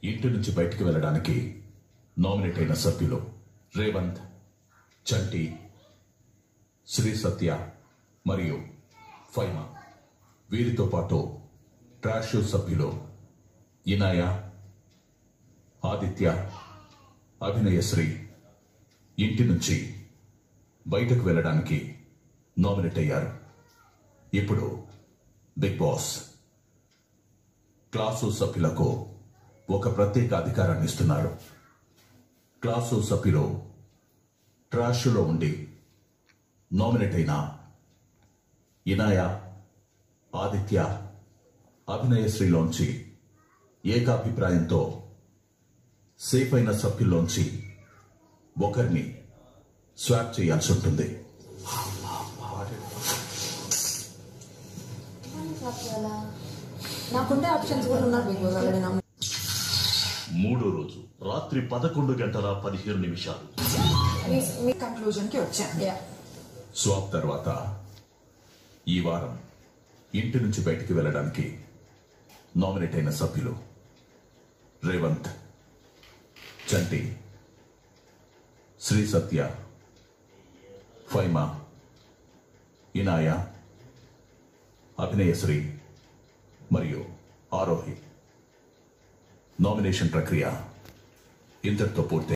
ఇంటి నుంచి బయటికి వెళ్ళడానికి నామినేట్ అయిన సభ్యులు రేవంత్ చంటి శ్రీ సత్య మరియు ఫైమా వీరితో పాటు ట్రాష్ సభ్యులు ఇనాయ ఆదిత్య అభినయశ్రీ ఇంటి నుంచి బయటకు వెళ్ళడానికి నామినేట్ అయ్యారు ఇప్పుడు బిగ్ బాస్ క్లాసు సభ్యులకు ఒక ప్రత్యేక అధికారాన్ని ఇస్తున్నారు క్లాసు సభ్యులు ట్రాష్లో ఉండి నామినేట్ అయిన ఇనాయ ఆదిత్య అభినయశ్రీలోంచి ఏకాభిప్రాయంతో సేఫ్ అయిన సభ్యుల్లోంచి ఒకరిని స్వాప్ చేయాల్సి ఉంటుంది నాకుండే ఆప్షన్స్ కూడా ఉన్నారు బిగ్ బాస్ ఆల్రెడీ నా మూడో రోజు రాత్రి పదకొండు గంటల పదిహేను నిమిషాలు మీ మీ కంక్లూజన్ కి వచ్చాను యా స్వాప్ తర్వాత ఈ వారం ఇంటి నుంచి బయటికి వెళ్ళడానికి నామినేట్ అయిన సభ్యులు రేవంత్ చంటి శ్రీ సత్య ఫైమా ఇనాయ అభినయశ్రీ మరియు ఆరోహి నామినేషన్ ప్రక్రియ ఇంతటితో పూర్తి